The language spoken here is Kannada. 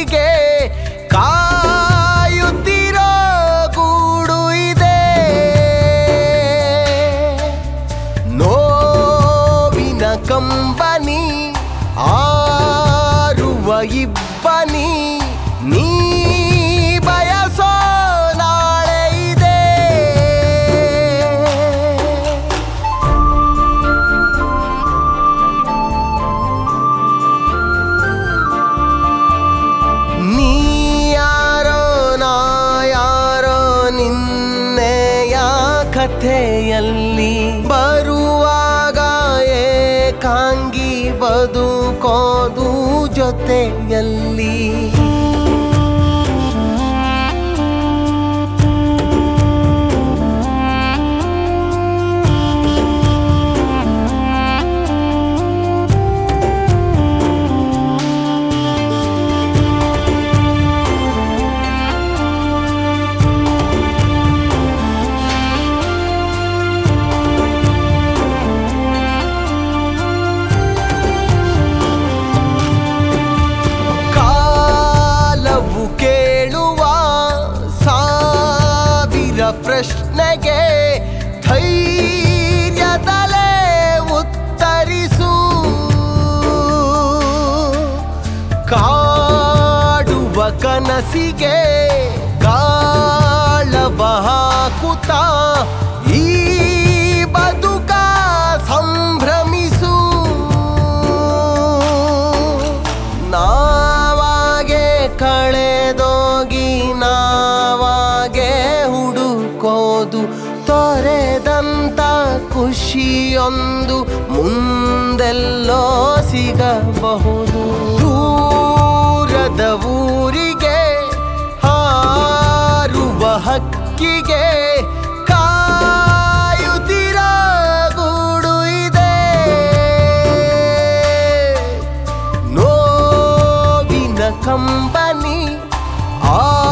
ಕನಸಿಗೆ ಕಾಯುತ್ತಿರೋ ಗೂಡು ಇದೆ ನೋವಿನ ಕಂಬನಿ ಆರುವ ಇಬ್ಬನಿ ನೀ ಬಯಸೋ ನಾಳೆ ಇದೆ ನೀ ಯಾರೋ ನಾ ಯಾರೋ ನಿನ್ನೆಯ ಕಥೆಯಲ್ಲಿ ಬರುವಾಗ ಏಕಾಂಗಿ ಬದುಕೋದು ಜೊತೆಯಲ್ಲಿ ಕಾಲವು ಕೇಳುವ ಸಾವಿರ ಪ್ರಶ್ನೆಗೆ ಧೈರ್ಯದಲೇ ಉತ್ತರಿಸು ಕಾಡುವ ಕನಸಿಗೆ ಗಾಳವ ಹಾಕುತ್ತ ಈ ಬದುಕ ಸಂಭ್ರಮಿಸು ನಾವಾಗೆ ಕಳೆದೋಗಿ ನಾವಾಗೆ ಹುಡುಕೋದು ತೊರೆದಂತ ಖುಷಿಯೊಂದು ಮುಂದೆಲ್ಲೋ ಸಿಗಬಹುದು ದೂರದ ಊರಿಗೆ ಹಾರುವ ಹಕ್ಕಿಗೆ ಕಾಯುತ್ತಿರ ಗೂಡು ಇದೆ ನೋವಿನ ಕಂಬನಿ ಆ